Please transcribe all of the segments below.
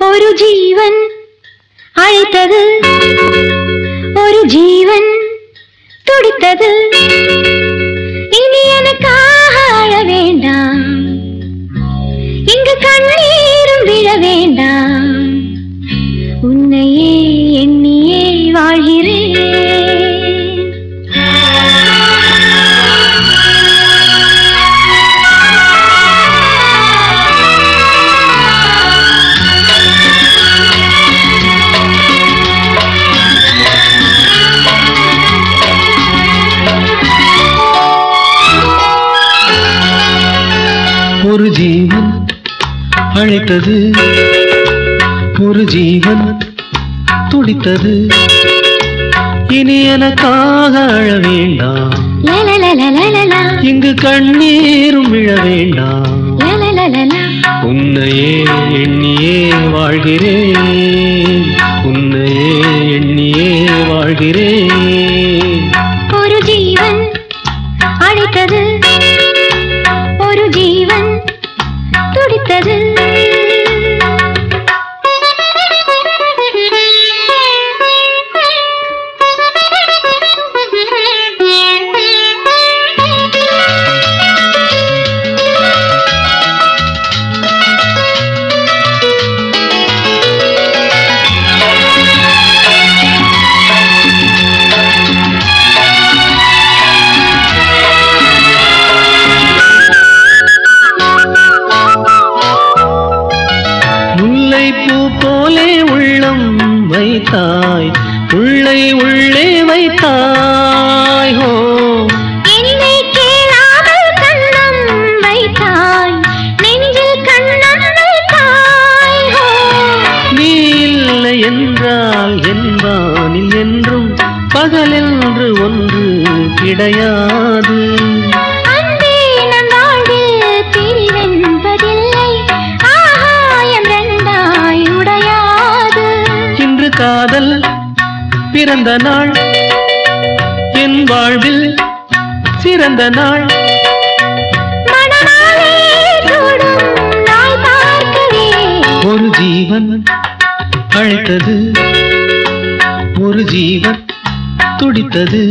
ஒரு ஜீவன் அழைத்தது ஒரு ஜீவன் துடித்தது இனி எனக்காக அழ வேண்டாம் இங்கு கண்ணீரும் விழ வேண்டாம் உன்னையே எண்ணியே வாழ்கிறேன் ஒரு ஜீவன் அழைத்தது ஒரு ஜீவன் துடித்தது இனி எனக்காக அழ வேண்டாம் லலலலலலலா, இங்கு கண்ணீரும் விழ வேண்டாம் லலலலலா. உன்னையே எண்ணியே வாழ்கிறேன் உன்னையே எண்ணியே வாழ்கிறேன் ஒரு ஜீவன் அழைத்தது ஒரு ஜீவன் துடித்தது முல்லை பூ போலே உள்ளம் வைத்தாய் உள்ளை உள்ளே வைத்தாய் ஹோ என்னை கேளாமல் கண்ணம் வைத்தாய் நெஞ்சில் கண்ணம் வைத்தாய் ஹோ. நீ இல்லை என்றால் என்பானில் என்றும் பகலென்று ஒன்று கிடையாது அன்பே நம் வாழ்வில் பிரிவென்பதில்லை ஆகாயம் ரெண்டாய் உடையாது இன்று காதல் பிறந்த நாள் என் வாழ்வில் சிறந்த நாள் மணமாலே சூடும் நாள் பார்க்கவே ஒரு ஜீவன் அழைத்தது ஒரு ஜீவன் துடித்தது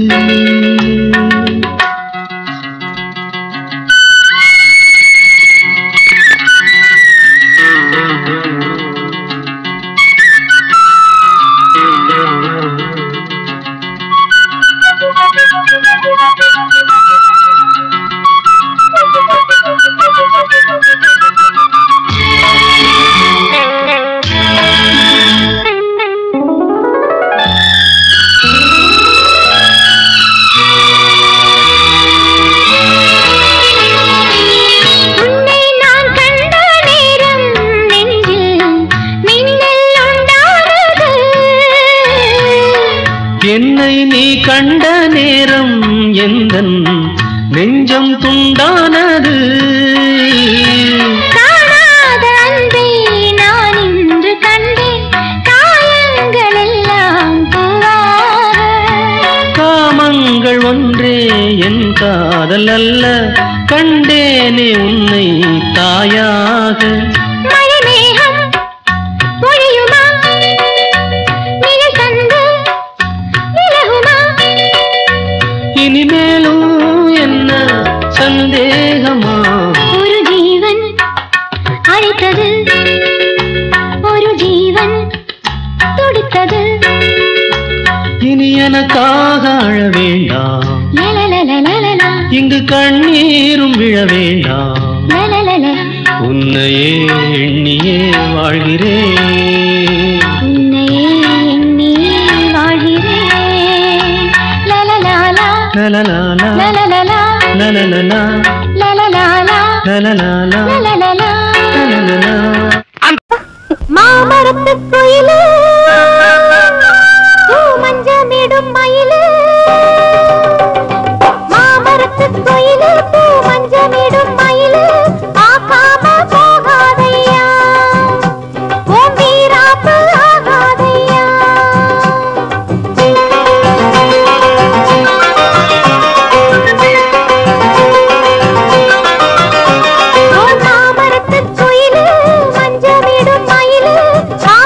உன்னை நான் கண்ட நேரம் நெஞ்சில் மின்னல் உண்டானது என்னை நீ கண்ட நேரம் எந்தன் நெஞ்சம் துண்டானது காணாத அன்பை நான் இன்று கண்டேன் காயங்கள் எல்லாம் பூவாக காமங்கள் ஒன்றே என் காதல் அல்ல கண்டேனே உன்னை தாயாக மழைமேகம் பொழியுமா நிழல் தந்து விலகுமா இனிமேலும் என்ன சந்தேகமா ஒரு ஜீவன் அழைத்தது ஒரு ஜீவன் துடித்தது இனி எனக்காக அழ வேண்டாம் லலலலலலலா, இங்கு கண்ணீரும் விழ வேண்டாம் லலலல, உன்னையே எண்ணியே வாழ்கிறேன் உன்னையே எண்ணி வாழ்கிறேன். லலலாலா, லலலாலா, லலலலா, லலலலா, லலலாலா, லலலாலா, லலலலா. லலலலா. மாமரத்து குயிலு பூ மஞ்சமிடும் மயிலு மாமரத்து குயிலு பூ மஞ்சமிடும் மயிலு பார்க்காம போகாதையா உன் வீராப்பு ஆகாதையா ஓ மாமரத்து குயிலு மஞ்சமிடும் மயிலு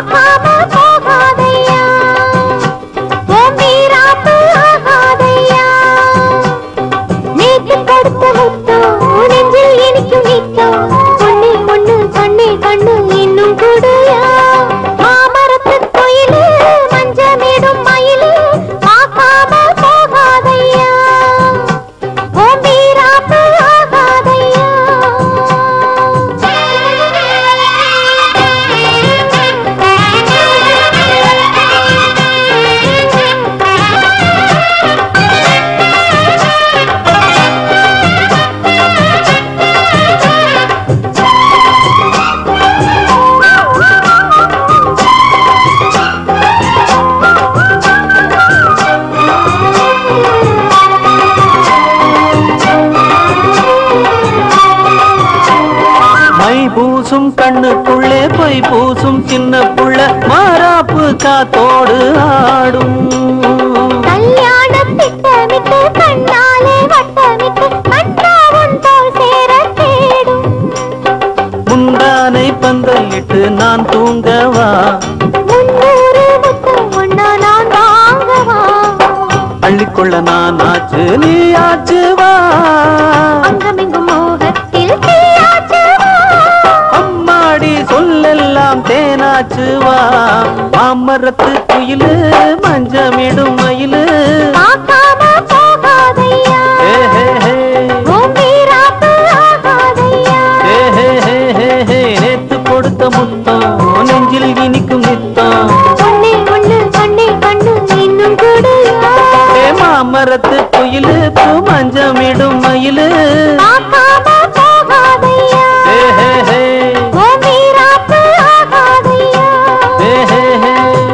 கண்ணுக்குள்ளே பொய் பூசும் சின்ன புள்ள மாறாப்பு காத்தோடு ஆடும் கல்யாணம் திட்டமிட்டு கண்ணாலே வட்டமிட்டு கண்டாவும் போல் சேர தேடும் முந்தானை பந்தலிட்டு நான் தூங்கவா முன்னூறு முத்தம் ஒன்னா நான் வாங்கவா அள்ளிக்கொள்ள நான் ஆச்சு நீ ஆச்சு வா அங்கமெங்கும் மோகத்தில் தீயாச்சு வா. அம்மாடி சொல்லெல்லாம் தேனாச்சு வா மாமரத்து குயிலு மஞ்சமிடும் மயிலு பார்க்காம போகாதையா ஹே ஹே ஹே உன் வீராப்பு ஆகாதையா ஹே ஹே ஹே ஹே ஹே நேத்து கொடுத்த முத்தம் நெஞ்சில் இனிக்கும் நித்தம் ஒண்ணே ஒண்ணு கண்ணே கண்ணு இன்னும் கூடயா ஹே மாமரத்து குயிலு பூ மஞ்சமிடும் மயிலு பார்க்காம போகாதையா ஹே ஹே ஹே உன் வீராப்பு ஆகாதையா ஹே ஹே ஹே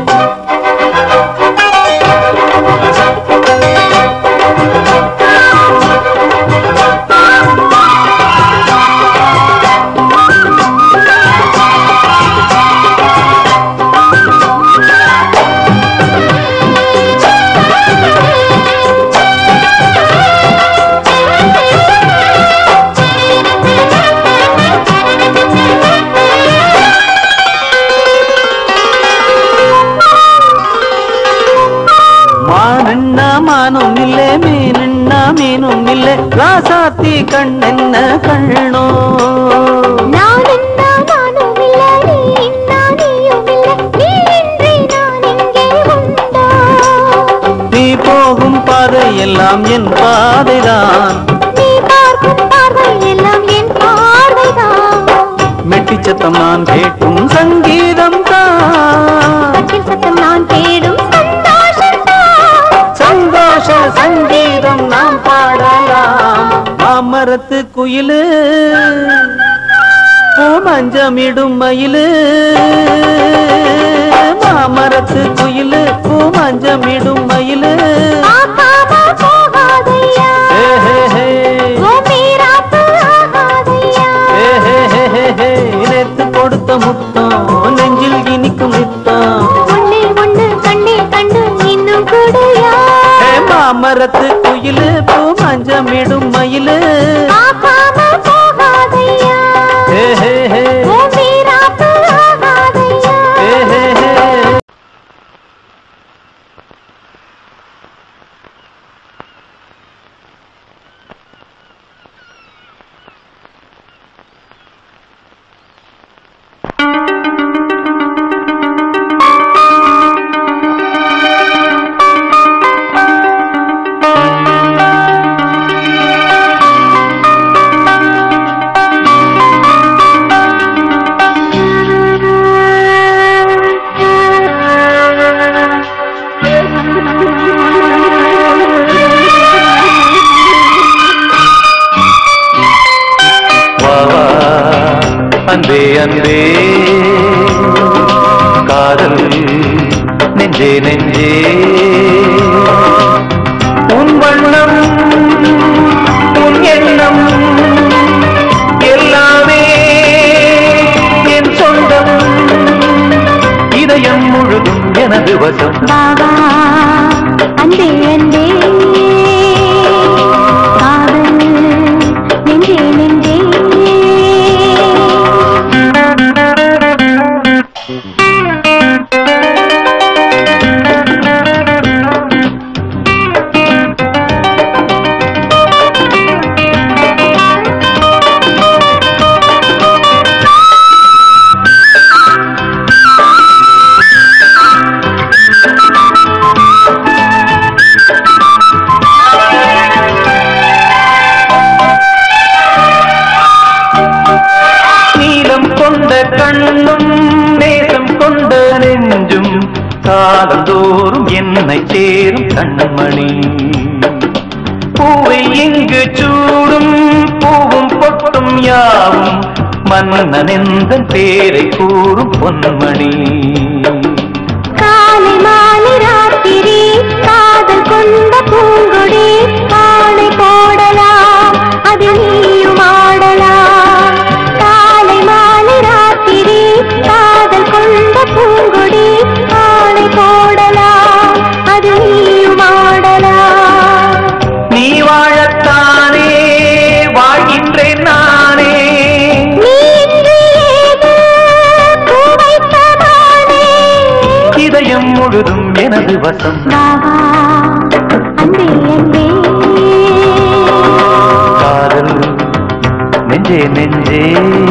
மானுண்ணா மானும் இல்லே மீனுண்ணா மீனும் இல்லே ராசாத்தி கண்ணென்ன கண்ணோ நான் என்ன நானும் இல்ல நீ இன்னா நீயும் இல்ல நீ இன்றி நான் எங்கே உண்டோ நீ போகும் பாதை எல்லாம் என் பாதைதான் நீ பார்க்கும் பார்வை எல்லாம் என் பார்வைதான் மெட்டிச்சத்தம் நான் கேட்கும் சங்கீதம் தான் கட்டில் சத்தம் நான் தேடும் சந்தோஷம் தான் சந்தோஷ சங்கீதம் நாம் பாடலாம் மாமரத்து குயிலு பூ மஞ்சமிடும் மயிலு மாமரத்து குயிலு பூ மஞ்சமிடும் மயிலு பார்க்காம போகாதையா ஹே ஹே ஹே உன் வீராப்பு ஆகாதையா ஹே ஹே ஹே ஹே ஹே நேத்து கொடுத்த முத்தம் நெஞ்சில் இனிக்கும் நித்தம் ஒண்ணே ஒண்ணு கண்ணே கண்ணு இன்னும் கூடயா ஹே மாமரத்து குயிலு பூ மஞ்சமிடும் மயிலு பார்க்காம போகாதையா ஹே ஹே ஹே உன் வீராப்பு ஆகாதையா ஹே ஹே ஹே வா வா, அன்பே அன்பே காதல் நெஞ்சே நெஞ்சே உன் வண்ணம் உன் எண்ணம் எல்லாமே என் சொந்தம் இதயம் முழுதும் எனது வசம் பாபா அன்பே அன்பே காதல் நெஞ்சே நெஞ்சே நீலம் கொண்ட கண்ணும் நேசம் கொண்ட நெஞ்சும் காலந்தோறும் என்னை சேரும் கண்மணி பூவை இங்கு சூடும் பூவும் பொட்டும் யாவும் மன்னனெந்தன் பேரை கூறும் பொன்மணி காலை மாலை ராத்திரி காதல் கொண்ட பூங்கொடி ஆணை போடலாம் அது நீயும் ஆடலாம் காலை மாலை ராத்திரி எனது வசம் வா வா அன்பே அன்பே காதல் நெஞ்சே நெஞ்சே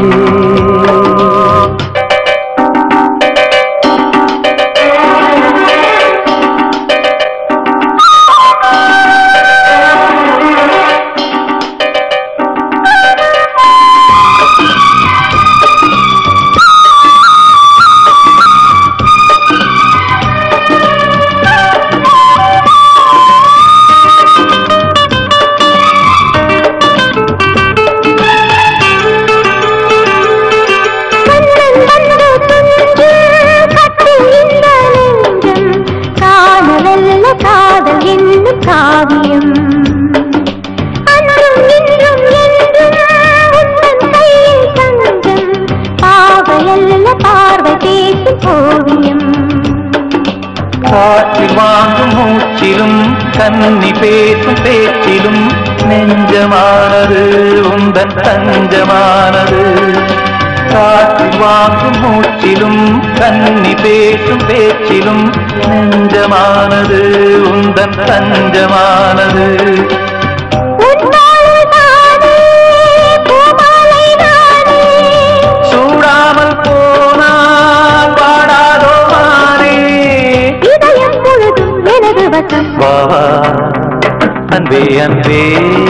மன்னன் வந்து துஞ்சு கட்டு இந்த நெஞ்சம் காதலல்ல காதல் என்னும் காவியம் அன்றும் இன்றும் என்றும் உந்தன் கையில் தஞ்சம் பாவையல்ல பார்வை பேசும் ஓவியம் காற்றில் வாங்கும் மூச்சிலும் கன்னி பேசும் பேச்சிலும் நெஞ்சமானது உந்தன் தஞ்சமானது காற்றில் வாங்கும் மூச்சிலும் கன்னி பேசும் பேச்சிலும் நெஞ்சமானது உந்தன் தஞ்சமானது உன்னாலே நானே பூமாலை நானே சூடாமல் போனால் பாடாதோ மாறே இதயம் முழுதும் எனது வசம் வா வா, அன்பே அன்பே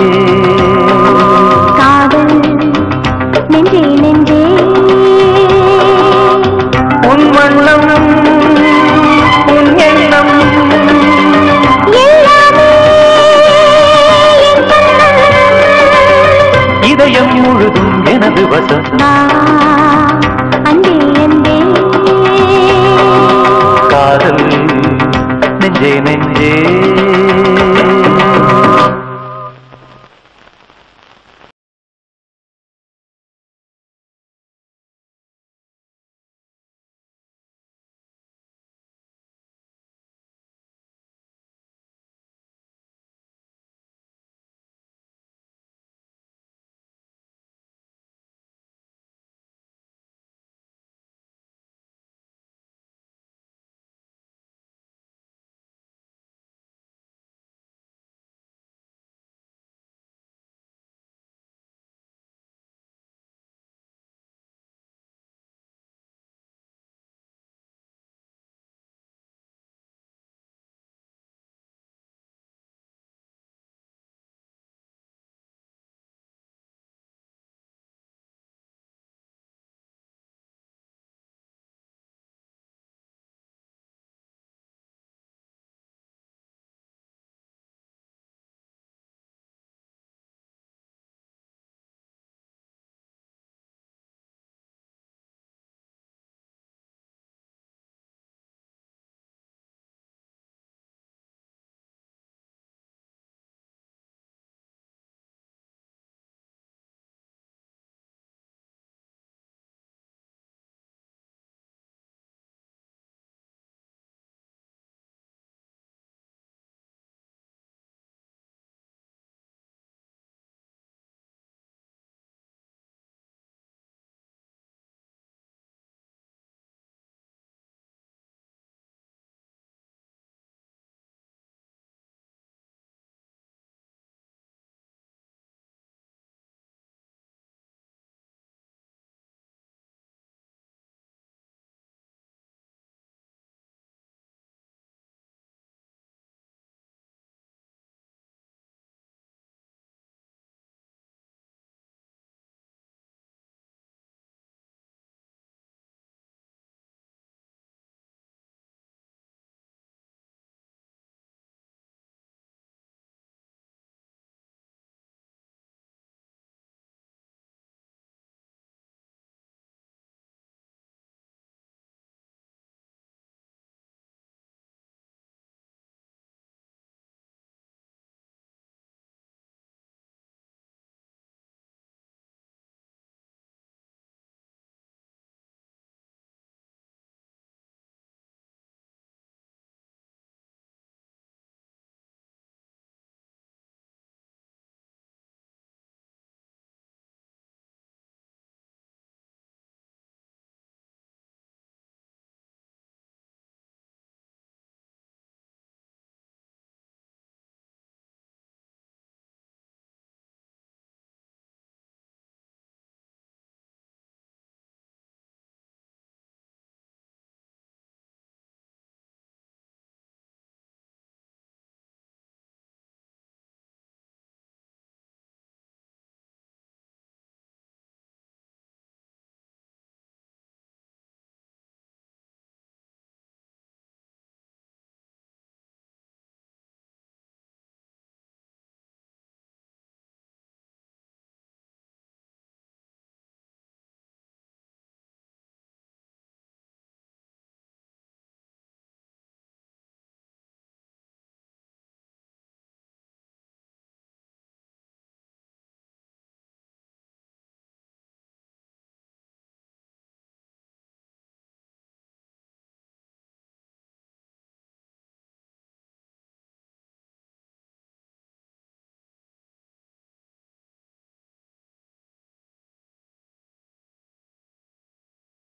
காதல் நெஞ்சே நெஞ்சே உன் வண்ணம் உன் எண்ணம் எல்லாமே என் சொந்தம். இதயம் முழுதும் எனது வசம் வா அன்பே அன்பே காதல் நெஞ்சே நெஞ்சே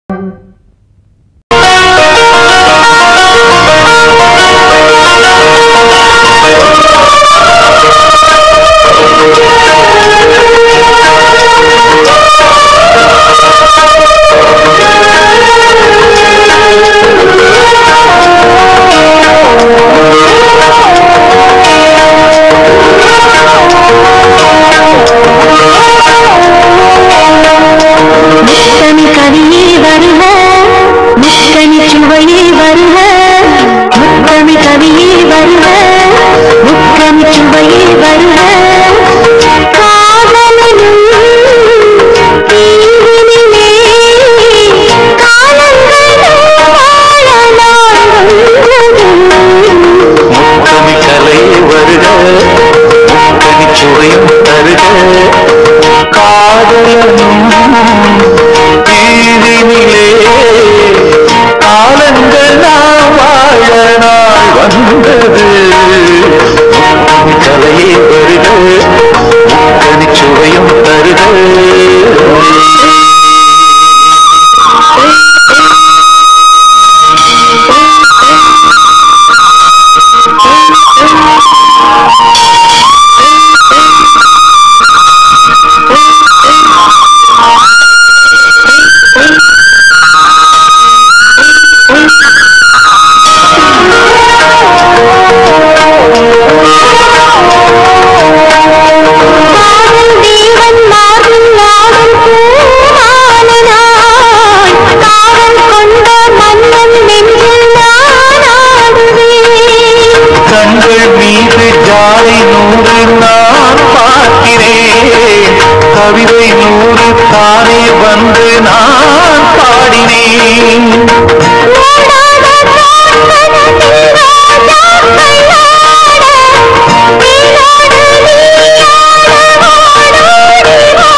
முக்கணி கனியே வருக முக்கணி சுவையே வருக முக்கணி கனியே வருக முக்கணி சுவையே வருக காதலனும் தீவினிலே காலங்களும் வாழ நாள் வந்தது. முக்கணி கலை வருக முக்கணி சுவையும் தருக காதலனும் தீதினிலே காலங்கள் நாம் வாழ நாள் வந்தது முக்கணி கலையே வருக முக்கணி சுவையும் தருக காதல் தேவன் மாறும் நாடும் பூமாலனாய் காவல் கொண்ட மன்னன் நெஞ்சில் நான் ஆடுவேன் கண்கள் மீது ஜாலை நூறு நான் பார்க்கிறேன் கவிதை நூறு தானே வந்து நான் பாடினேன் ஓடாத காண்பனத்தின் ராஜாக்களாட, நீராடு நீயாட ஓடோடி வா.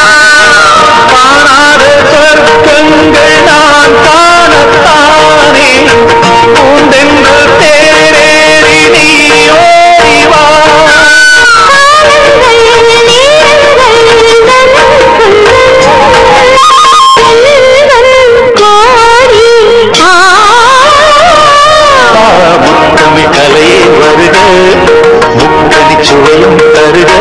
காணாத சொர்க்கங்கள் நான் காணத்தானே பூந்தெங்கள் தேரேறி நீ ஓடி வா முத்தமி கலையே வருக முக்கணி சுவையும் தருக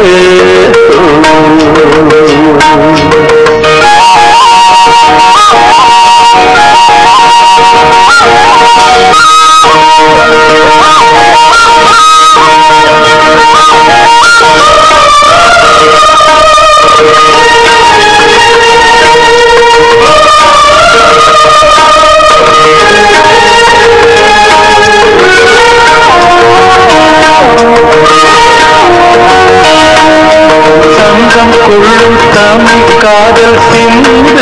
சங்கம் கொள்ளும் தமிழ் காதல் சிந்து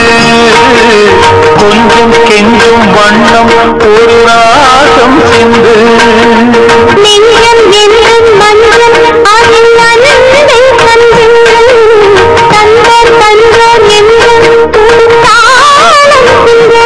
கொஞ்சம் கெஞ்சும் வண்ணம் ஒரு ராகம் சிந்து நெஞ்சம் என்றும் மன்றம் அதில் அன்பை கண்டு தந்தர் தந்தர் என்றும் ஒரு தாளம் சிந்து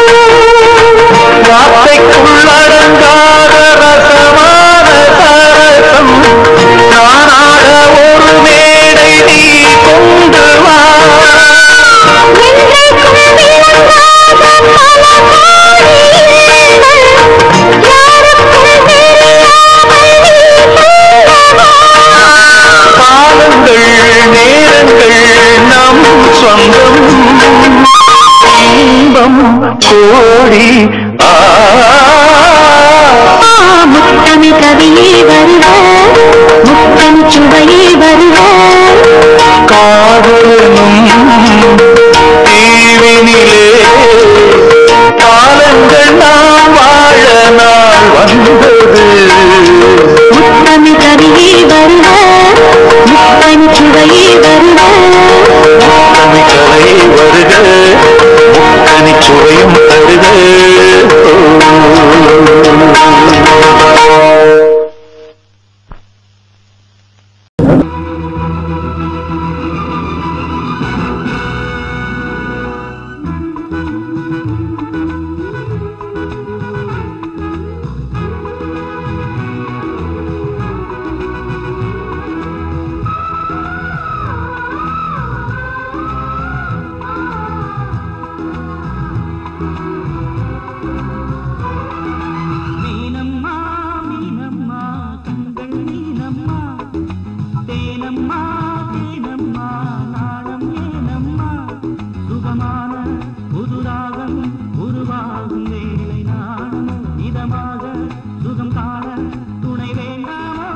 வார்த்தைக்குள்ளடங்காத ரசமான சரசம் நானாட ஒரு மேடை நீ கொண்டு வா என்றைக்கும் விளங்காத பல கோடி எண்ணங்கள் யாருக்கும் தெரியாமல் நீ சொல்லவா காலங்கள் நேரங்கள் நம் சொந்தம் இன்பம் கோடி ஆ முத்தமி கவியே வருக முத்தமி சுவையே வருக காதலனும் தீவினிலே காலங்கள் நாம் வாழ நாள் வந்தது முத்தமி கவியே வருக முத்தமி சுவையே வருக முத்தமிழலை வருக முக்கணி சுவையும் தருக மீனம்மா மீனம்மா கண்கள் மீனம்மா தேனம்மா தேனம்மா நாளம் ஏனம்மா சுகமான புதுராகம் உருவாகும் வேலை நாணமோ இதமாக சுகம் காண துணை வேண்டாமோ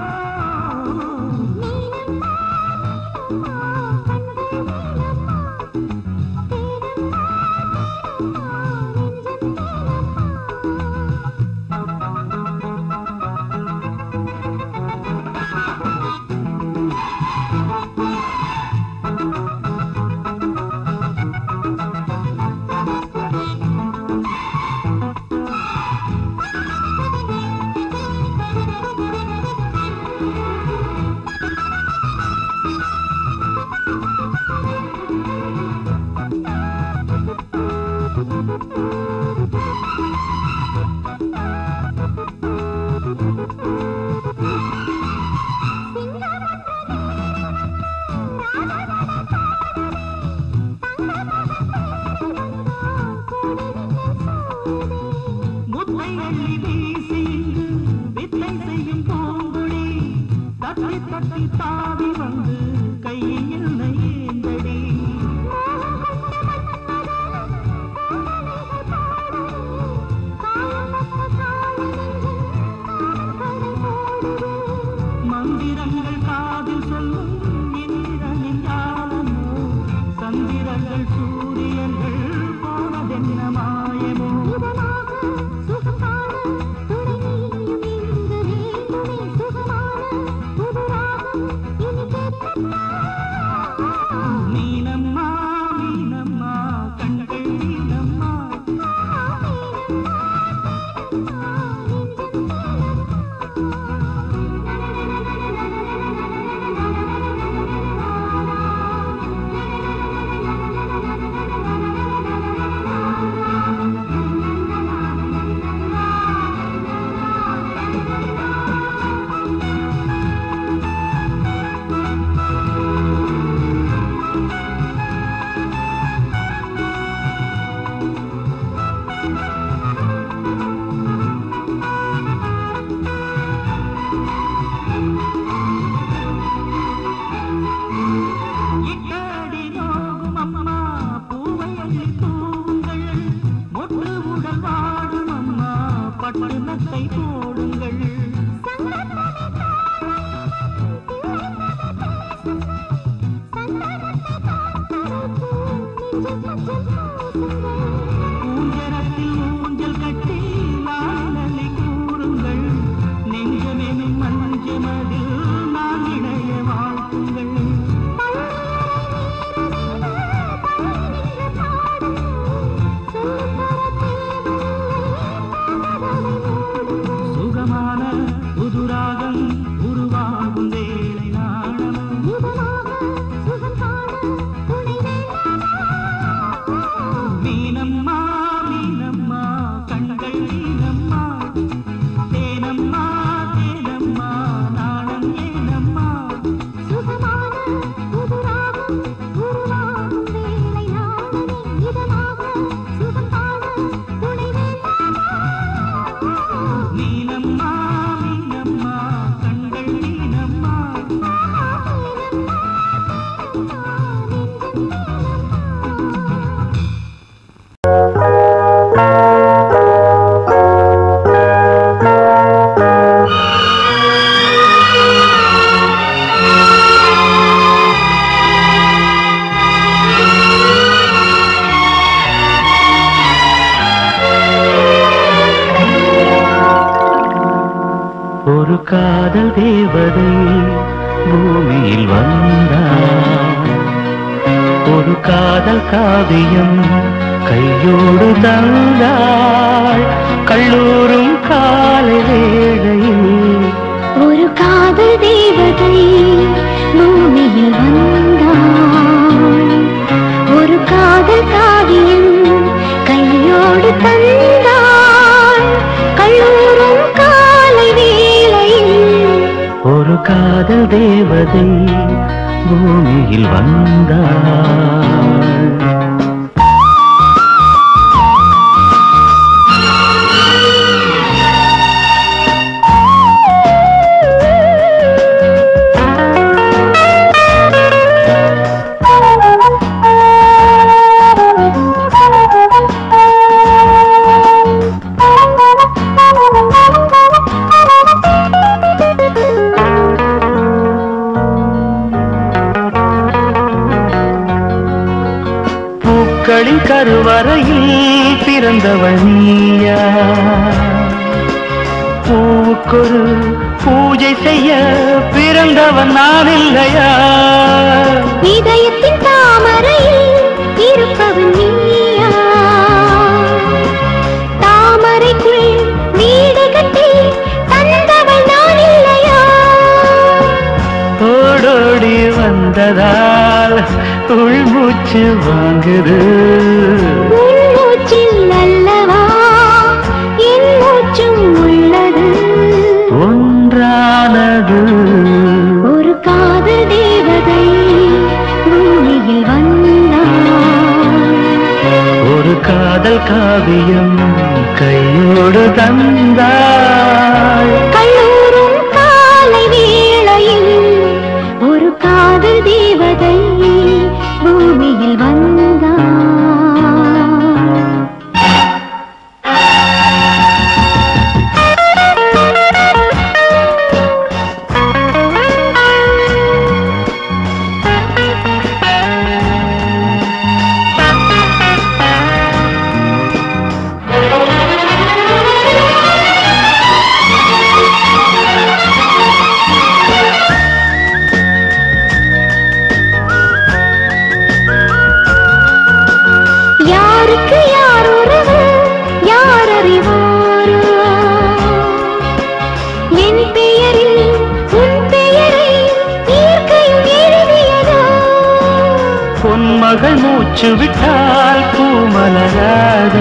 முத்தை அள்ளி வீசி இங்கு வித்தை செய்யும் பூங்குழி தத்தி தத்தி தாவி வந்து கையில் என்னை ஏந்தடி மந்திரங்கள் காதில் சொல்லும் இந்திரனின் ஞானமோ சந்திரங்கள் சூரியர்கள் போனதென்ன மாயமோ மீனம்மா மீனம்மா கண்கள் மீனம்மா இட்டாடி நோகும் அம்மா பூவை அள்ளி தூவுங்கள் மொட்டு உடல் வாடும் அம்மா பட்டு மெத்தை போடுங்கள் ஊஞ்சரத்தில் ஊஞ்சல் கட்டி லாலி கூறுங்கள் நெஞ்சமெனும் மஞ்சமதில் நான் இடைய வாழ்த்துங்கள் சுகமான புதுராகம் உருவாகும் வேலை நாணம் மீனம்மா மீனம்மா கண்கள் மீனம்மா தேனம்மா தேனம்மா நாணம் ஏனம்மா மீனம்மா மீனம்மா கண்கள் மீனம்மா ஒரு காதல் தேவதை பூமியில் வந்தார் ஒரு காதல் காவியம் கையோடு தந்தாள் கல்லூரும் காலை வேளையில் ஒரு காதல் தேவதை பூமியில் வந்தாள் ஒரு காதல் காவியம் கையோடு தந்தாள் கல்லூரும் காலை வேளையில் ஒரு காதல் தேவதை பூமியில் வந்தாள் கண்களின் கருவறையில் பிறந்தவள் நீயா பூவுக்கொரு பூஜை செய்ய பிறந்தவன் நான் இல்லையா இதயத்தின் தாமரையில் இருப்பவன் நீயா தாமரைக்குள் வீடு கட்டி தந்தவள் நான் இல்லையா ஓடோடி வந்ததால் உள்மூச்சு வாங்குது உன் மூச்சில் அல்லவா என் மூச்சும் உள்ளது ஒன்றானது ஒரு காதல் தேவதை பூமியில் வந்தாள் ஒரு காதல் காவியம் கையோடு தந்தாள் கல்லூரும் காலை வேளையில் ஒரு காதல் தேவதை பூமியில் வந்தாள் யாருக்கு யார் உறவு யார் அறிவாரோ என் பெயரில் உன் பெயரை இயற்கையும் எழுதியதோ பொன்மகள் மூச்சு விட்டால் பூமலராது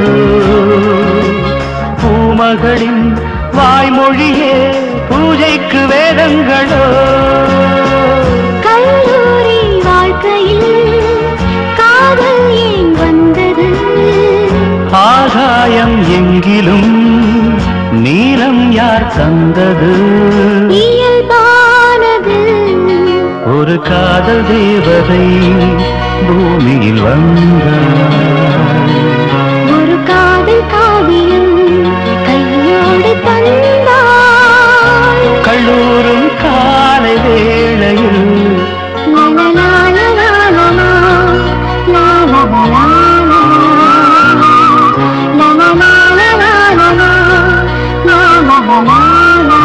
பூமகளின் வாய்மொழியே பூஜைக்கு வேதங்களோ கல்லூரி வாழ்க்கையில் காதல் ஏன் வந்தது ஆகாயம் எங்கிலும் நீலம் யார் தந்தது இயல்பானது ஒரு காதல் தேவதை பூமியில் வந்தாள் ஒரு காதல் காவியம் கையோடு தந்தாள் கல்லூரும் காலை வேளையில் லலலாலலாலலா, லாலலாலலா, லலலாலலாலலா, லாலலாலலா.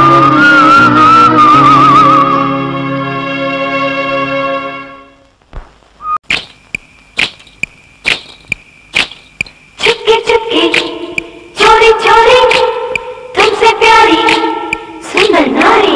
चुपके चुपके चोरी चोरी तुमसे प्यारी सुंदर नारी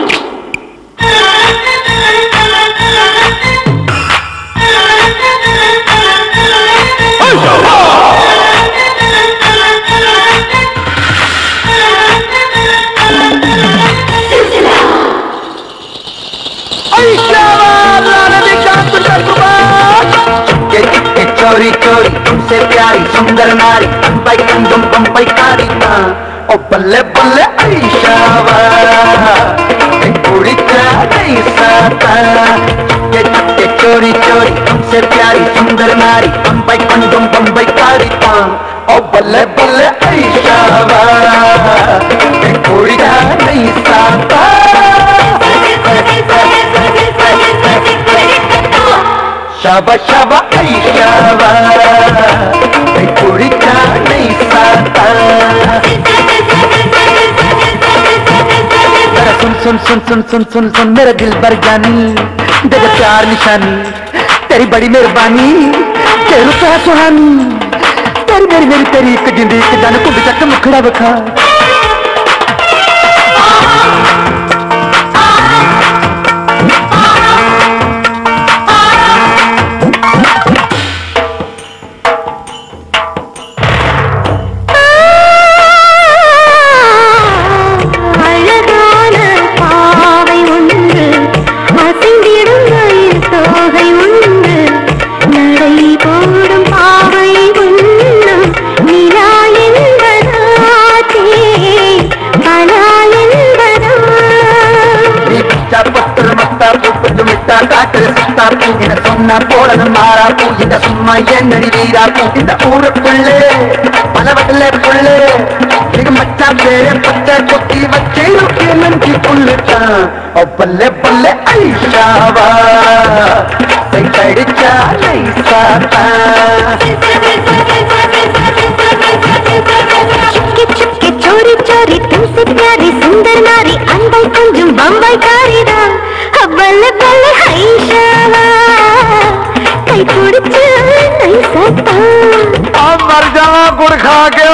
चोरी चोरी तुमसे प्यारी सुंदर नारी पंपाई कंदम पंपाई कारी ओ बल्ले बल्ले ऐशावा कुड़िचा नहीं साता ये चुपके चोरी चोरी तुमसे प्यारी सुंदर नारी पंपाई कंदम पंपाई कारी ओ बल्ले बल्ले ऐशावा कुड़िचा नहीं साता शाबा शाबा ऐ शाबा ऐ कुड़िचा नहीं साता जरा सुन सुन सुन सुन सुन सुन सुन मेरा दिल भर जानी दे दे प्यार निशानी तेरी बड़ी मेहरबानी तेरू प्यार सुहानी तेरी मेरी मेरी तेरी एक जिंदगी एक जान को बिचक मुखड़ा बखा அழகான பாவை ஒன்று அசைந்திடும் மயில் தோகை ஒன்று நடை போடும் பாவை ஒன்றும் நிலா என்பதாத்தே பலா என்பதா மிச்சா பத்தல் மத்தா பூப்பது மிட்டா காட்டுல சுத்தா பூ என சொன்னா போலது மாறா பூ இந்த சும்மா என்னடி வீரா பூ இந்த ஊருக்குள்ளே பல வடல புள்ளே மிக மச்சா பேர பச்சை கொத்தி வச்சே ருக்கே நன்றி புள்ளுட்டான் ஓ பல்லே பல்லே ஐஷாவா சை படிச்சா நைசாத்தான் चुपके चुपके चोरी चोरी तुमसे प्यारी सुंदर नारी अंदर கொஞ்சம் बम्बई காரிடா बल्ल बल्ल हैशावा கை பிடிச்சு நைசத்தா अब मर जावा गुड़ खा के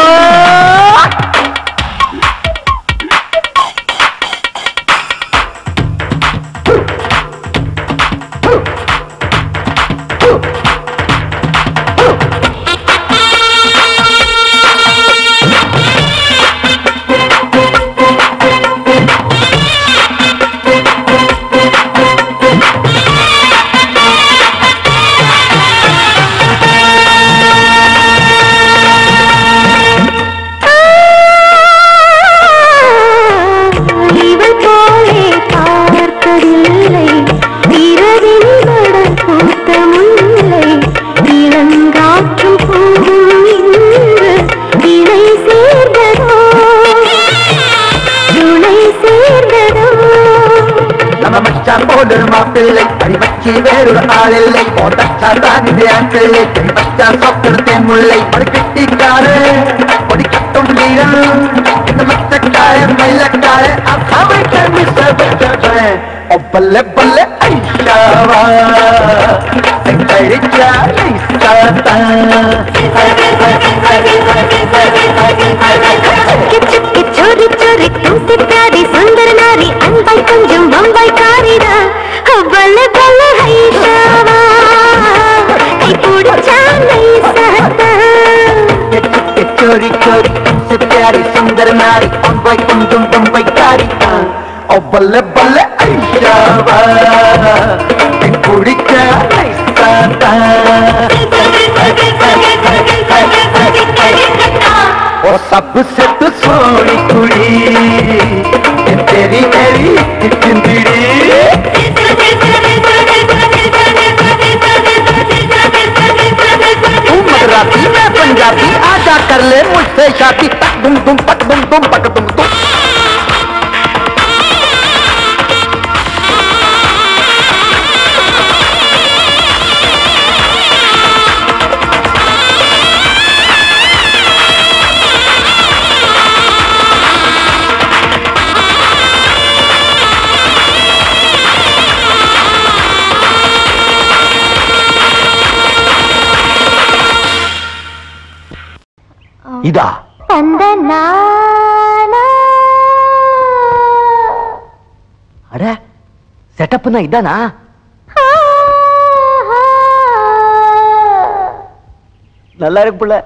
இவள் போலே பார்த்ததில்லை இரவின் மடம் பூத்த முல்லை இளங்காற்றும் பூவும் இன்று இணை சேர்ந்ததோ துணை சேர்ந்ததோ நம்ம மச்சான் போடு மாப்பிள்ளை அடி வச்சி வேறொரு ஆளில்லை போட்டான் இது ஆப்பிள்ளை கை வச்சா சாப்பிடுத்தேன் முல்லை ஒரு கெட்டிக்காரு பொடி கட்டும் வீரன் இந்த மச்சக்கார மயிலக்கார அசாமை கம்மி சபச்சவன் ஒப்பல்ல பல்ல ஐஷாவா படிச்சா चुपके चुपके चोरी चोरी तुमसे प्यारी सुंदर नारी अंदर கொஞ்சம் बम्बई காரிடா बल्ल बल्ल हैशावा கை பிடிச்சா நைசத்தா चोरी चोरी से प्यारी सुंदर नारी बम्बई तुम तुम बम्बई कारी ओ बल्ले बल्ले ऐशावा कुड़ी का ऐसा ओ सबसे तो सोनी कुड़ी ये तेरी मेरी जिंदड़ी तू मदरासी मैं पंजाबी आजा कर ले मुझसे शादी तक दुम दुम पक दुम दुम पक दुम दुम இதா தந்த நானா அட செட்டப்னா இதானா நல்லா இருக்கு புள்ள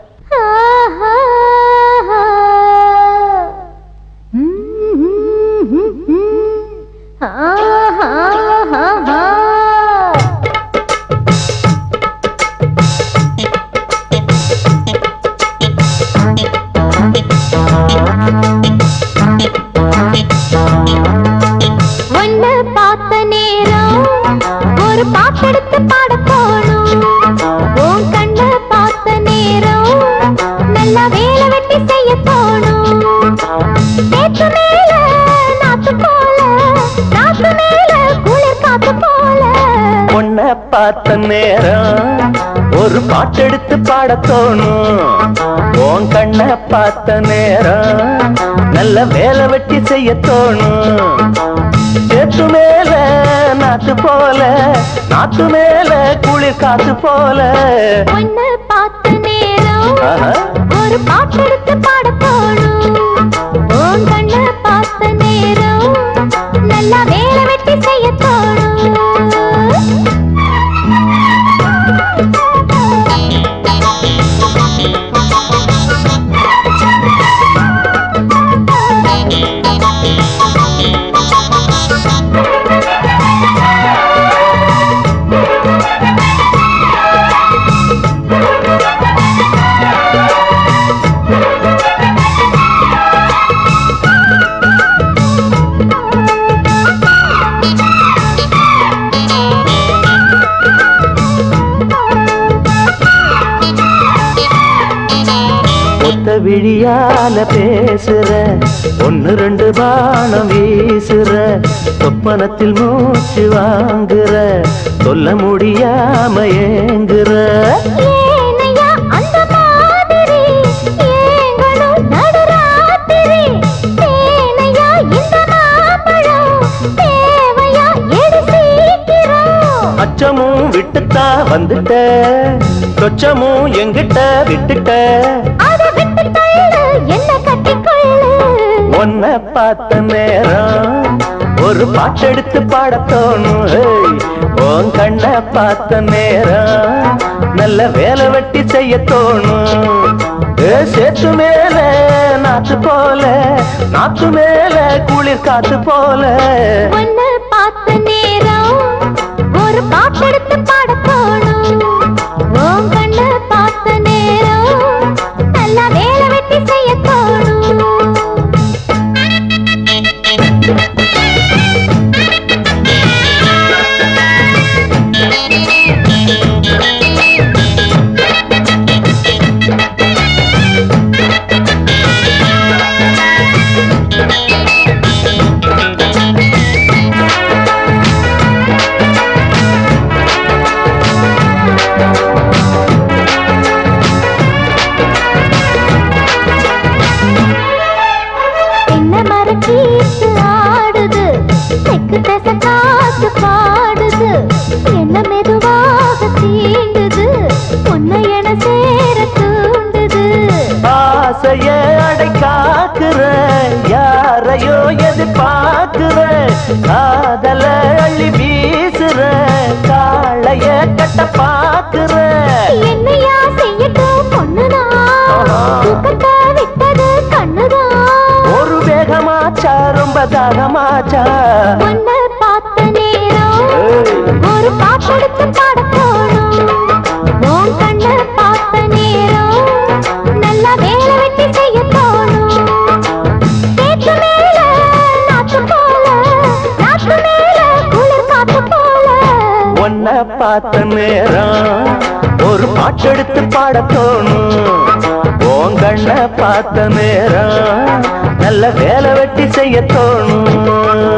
ஒன்னு பார்த்த நேரம் ஒரு பாட்டெடுத்து பாட போனோம் உன் கண்ண பார்த்த நேரம் நல்லா வேலை வெட்டி செய்ய போனோம் நேற்று மேல நாத்து போல நாத்து மேல குளிர் காத்து போல உன்னை பார்த்த நேரம் ஒரு பாட்டெடுத்து பாட தோணும் உன் கண்ணை பார்த்த நேரம் நல்ல வேலை வெட்டி செய்ய தோணும் சேத்து மேல நாத்து போல நாத்து மேல குளிர் காத்து போல ஒன்னு பார்த்த நேரம் ஆஹா. ஒரு பாட்டெடுத்து பாட போனோம் உன் கண்ண பார்த்த நேரம் நல்லா வேலை வெட்டி செய்ய தோணும் ஒத்த விழியால பேசுற ஒன்னு ரெண்டு பானம் வீசுற சொப்பனத்தில் மூச்சு வாங்குற சொல்ல முடியாம ஏங்குற ஏனையா அந்த மாதிரி ஏங்களும் நடுராத்திரி தேனையா இந்த மாம்பழம் தேவையா எடு சீக்கிரம் அச்சமும் விட்டுத்தா வந்துட்ட சொச்சமும் எங்கிட்ட விட்டுட்ட அதை விட்டு தள்ளு என்ன கட்டிக்கொள்ளு உன்னை பார்த்த நேரம் ஒரு பாட்டெடுத்து பாடத் தோணும் ஏய், உன் கண்ணை பார்த்த நேரம் நல்ல வேலை வெட்டி செய்ய தோணும் ஏ, சேத்து மேல நாத்து போல நாத்து மேல குளிர் காத்து போல ஒன்னு பார்த்த நேரம் ஒரு பாட்டெடுத்து பாட தோணும் உன் கண்ணு பார்த்த நேரம் நல்லா வேலை வெட்டி செய்ய தோணும் என்ன மரக்கீத்து ஆடுது தெக்கு தச காத்து பாடுது என்ன மெதுவாக தீண்டுது உன்னை என சேர தூண்டுது ஆசைய அடை காக்குற யாரையோ எதிர்பார்க்கிற காதல அள்ளி வீசுற காளைய கட்ட பாக்குற என்னையா செய்யட்டும் பொண்ணுதான் தூக்கத்தை விட்டது கண்ணுதான் ஒரு வேகமாச்சா ரொம்ப தாகமாச்சா உன்னை பார்த்த நேரம் ஏய், ஒரு பாட்டெடுத்து பாட போனோம் உன் கண்ணை பார்த்த நேரம் நல்லா வேலை வெட்டி செய்ய தோணும் சேத்து மேல நாத்து போல நாத்து மேல குளிர் காத்து போல உன்னை பார்த்த நேரம் ஒரு பாட்டெடுத்து பாட தோணும் உன் கண்ணை பார்த்த நேரம் நல்ல வேலை வெட்டி செய்ய தோணும்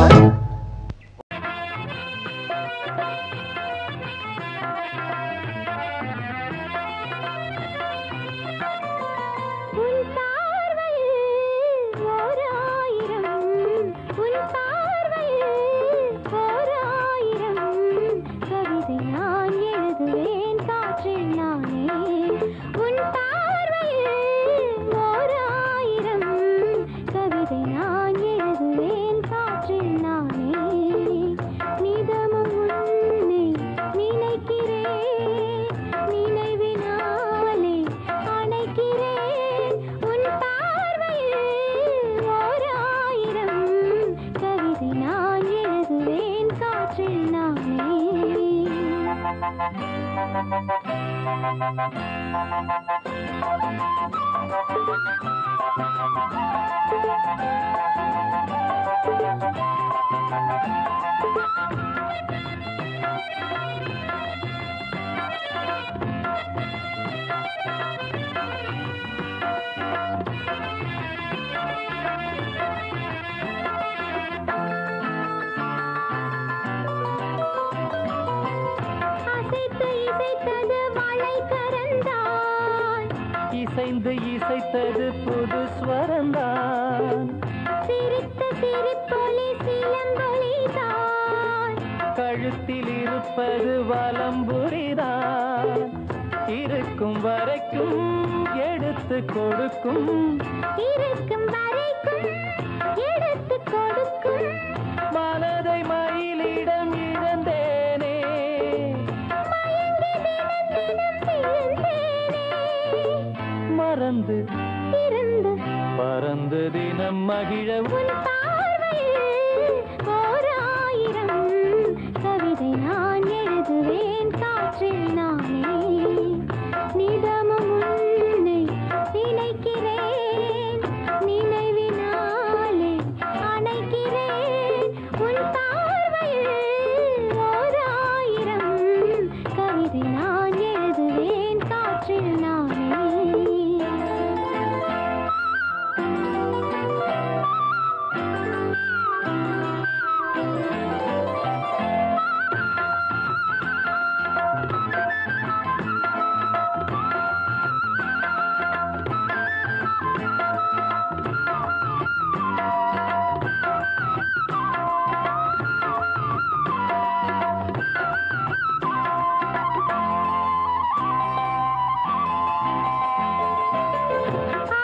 உன் பார்வையில் ஓர் ஆயிரம் உன் பார்வையில் ஓர் ஆயிரம் கவிதை நான் எழுதுவேன் காற்றில் நானே உன் பார்வையில் ஓர் ஆயிரம் கவிதை நான் எழுதுவேன் காற்றில் நானே நிதமும் உன்னை நினைக்கிறேன் நினைவினாலே அணைக்கிறேன் உன் பார்வையில் ஓர் ஆயிரம் கவிதை நான் எழுதுவேன் காற்றில் நானே அசைத்து இசைத்தது மழை கரந்தான் இசைந்து இசைத்தது புது ஸ்வரந்தான் சிரித்த சிரிப்பொலி சிலம்பொலிதான் கழுத்தில் இருப்பது வலம்புரிதான் இருக்கும் வரைக்கும் எடுத்து கொடுக்கும் இருக்கும் வரைக்கும் எடுத்து கொடுக்கும் மனதை மயிலிடம் இழந்தேனே மயங்கி தினம் தினம் விழுந்தேனே மறந்து இருந்து பறந்து தினம் மகிழ உன் பார்வையில் ஓர் ஆயிரம் கவிதை நான் எழுதுவேன் காற்றில் நானே நிதமும் உன்னை நினைக்கிறேன் நினைவினாலே அணைக்கிறேன் உன் பார்வையில் ஓர் ஆயிரம் கவிதை நான் எழுதுவேன் காற்றில் நானே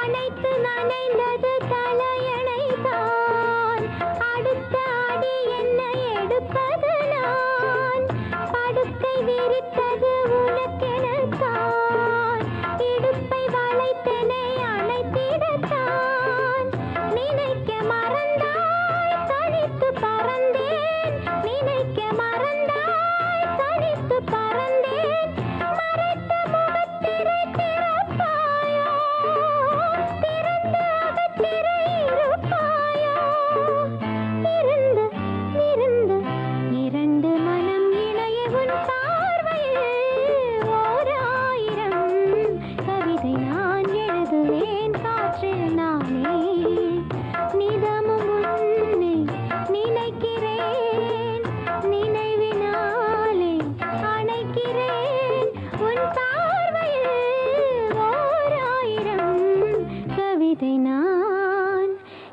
அனைத்து நனைந்தது தலையணைதான் அடுத்த அடி என்ன எடுப்பது நான் படுக்கை விரித்தது உனக்கெனத்தான் இடுப்பை வளைத்தனை அணைத்திடத்தான் நினைக்க மறந்தாய் தனித்து பறந்தேன் நினைக்க மறந்தாய் தனித்து பறந்தேன் மறைத்த முகத்திரை திறப்பாயோ திறந்த அகத்திரை இருப்பாயோ இருந்து இருந்து இரண்டு மனம் இணைய உன் பார்வையில் ஓர் ஆயிரம் கவிதை நான் எழுதுவேன் காற்றில் நானே நிதமும் உன்னை நினைக்கிறேன் நினைவினாலே அணைக்கிறேன் உன் பார்வையில் ஓர் ஆயிரம் கவிதை நான்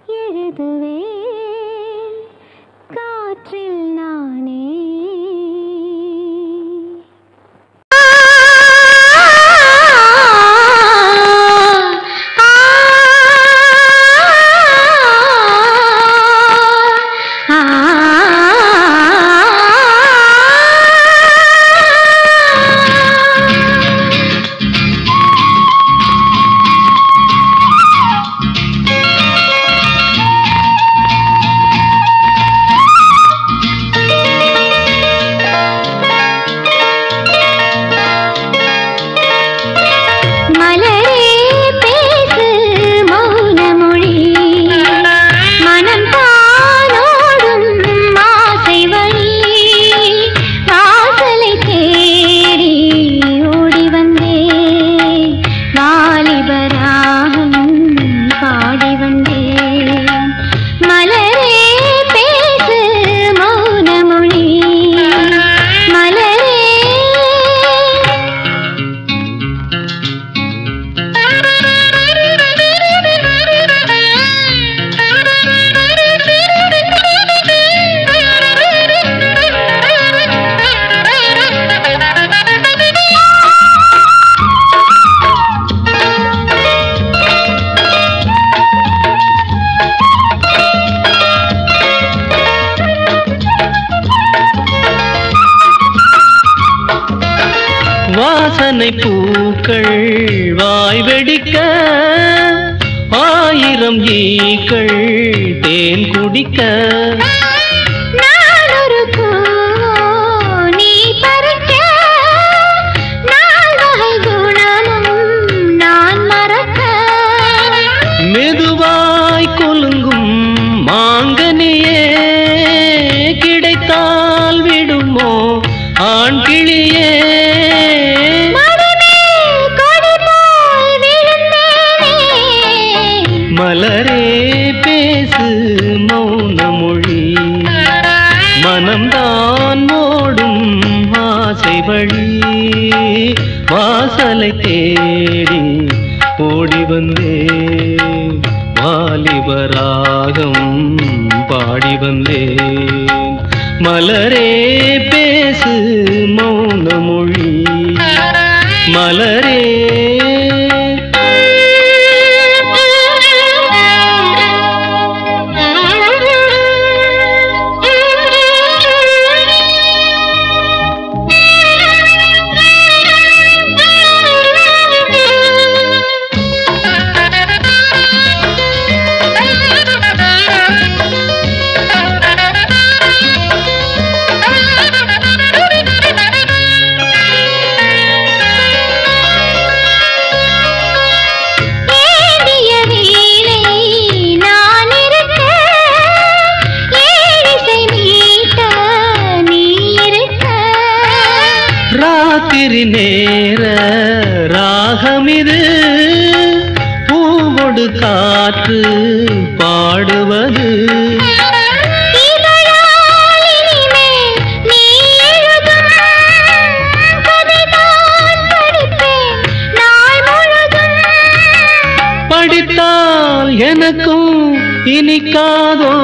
எழுதுவேன் காற்றில் நானே மலரே பேசு மௌன மொழி மனம் தானோடும் ஆசை வழி வாசலை தேடி ஓடி வந்தேன் வாலிபராகம் பாடி வந்தேன் மலரே பேசு மௌன மொழி மலரே வாசனை பூக்கள் வாய் வெடிக்க ஆயிரம் ஈக்கள் தேன் குடிக்க நான் ஒரு பூவோ, நீ பறிக்க. நால் வகை குணமும் நான் மறக்க. மெதுவாய் கொலுங்கும் மாங்கனியே கிடைத்தால் விடுமோ ஆண் கிளியே மடிமேல் கொடி போல் விழுந்தேனே. மலரே பேசு மௌன மொழி மனம்தான் ஓடும் ஆசை வழி வாசலை தேடி ஓடி வந்தேன் வாலிபராகம் பாடி வந்தேன் மலரே பேசு மௌன மொழி மலரே ஏந்திய வீணை நான் இருக்க, ஏழிசை மீட்ட நீ இருக்க. ராத்திரி நேர ராகமிது பூவொடு காற்று பாடுவது இதழால் இனிமேல் நீ எழுதும் கதைதான் படிப்பேன் நாள் முழுதும். படித்தால் எனக்கும் இனிக்காதோ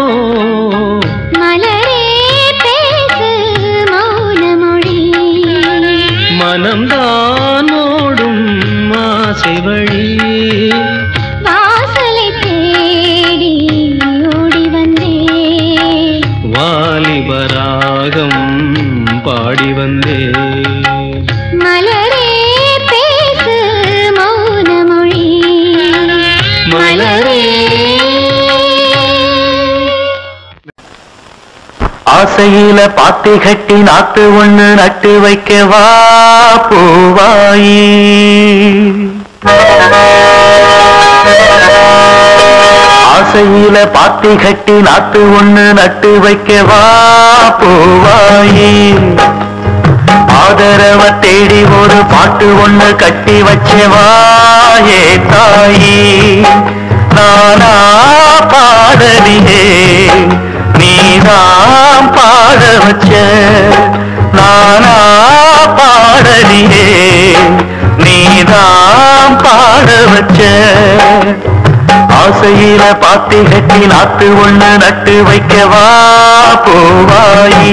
மலரே பேசு மௌன மொழி மனம்தான் ஓடும் ஆசை வழி வா மலரே ஆசையில பாத்தி கட்டி நாத்து ஒண்ணு நட்டு வைக்கவா பூவாயி ஆசையில பாத்தி கட்டி நாத்து ஒண்ணு நட்டு வைக்கவா பூவாயி ஆதரவ தேடி ஒரு பாட்டு ஒண்ணு கட்டி வச்சவா ஏ தாயி நானா பாடலியே நீதான் பாட வச்ச நானா பாடலியே நீதான் பாட வச்ச ஆசையில பாத்தி கட்டி நாத்து ஒண்ணு நட்டு வைக்கவா போவாயி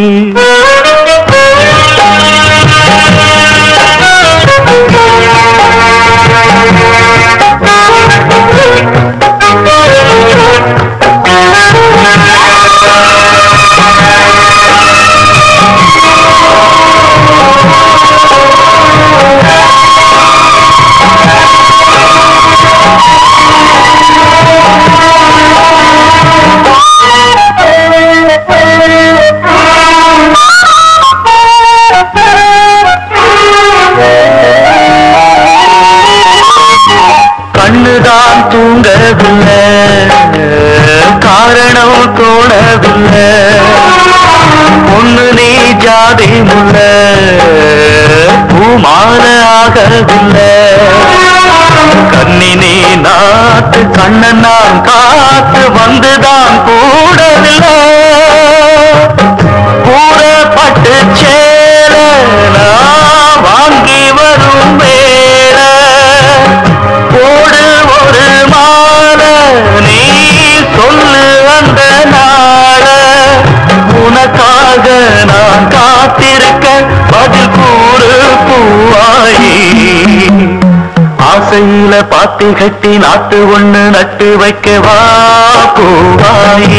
கண்ணுதான் தூங்கவில்லை காரணம் தோணவில்லை ஒண்ணு நீ ஜாதி முல்ல பூமால ஆகவில்லை கண்ணினே நாட்டு கண்ணன் நான் காத்து வந்துதான் கூடவில்லை கூடப்பட்டு சேர நான் வாங்கி வரும் வேற போடு ஒரு மாலை நீ சொல்லு அந்த நாள உனக்காக நான் காத்திருக்க பதில் கூறு பூவாயி ஆசையில பாத்தி கட்டி நாட்டு ஒண்ணு நட்டு வைக்கவா பூவாயி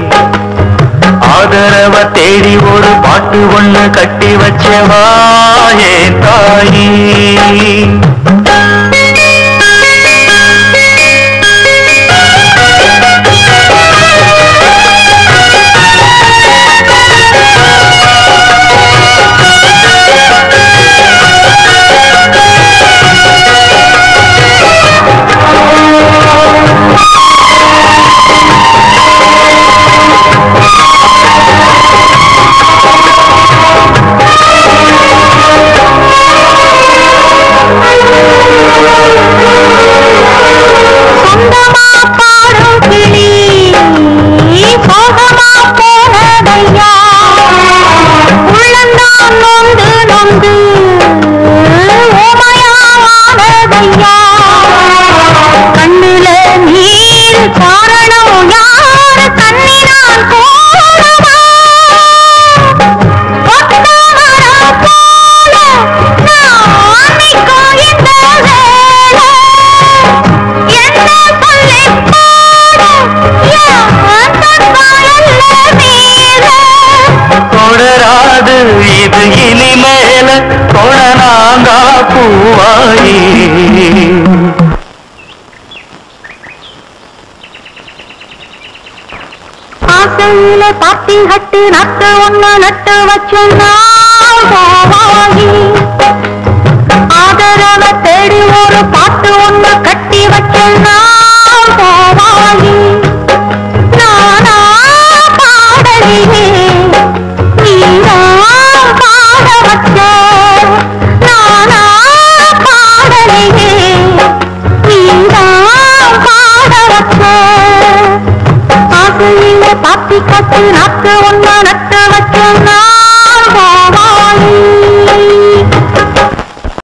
ஆதரவ தேடி ஒரு பாட்டு ஒண்ணு கட்டி வச்சவா ஏன் தாயி சொந்தமா பாடும் கிளி சோகமா போனதையா உள்ளந்தான் நொந்து நொந்து ஓமையானதையா கண்ணுல நீர் காரணம் யாரு கண்ணினான் போனவா ஒத்த மரம் போல நான் நிற்கும் இந்த வேளை என்ன சொல்லி பாட என் தன்மையல்ல மீத தொடராது இது இனிமேல தொடனாங்கா பூவாயி ஆசையில பாத்தி கட்டு நட்டு ஒண்ணு நட்டு வச்சு நாள் போவாகி ஆதரவ தேடி ஒரு பாட்டு ஒண்ணு கட்டி வச்ச நாள் போவாகி நானா பாடலியே நீதான் பாட வச்ச நானா பாடலியே நீதான் பாட வச்ச ஆசையில பாத்தி கட்டு நாக்கு ஒண்ணு நட்டு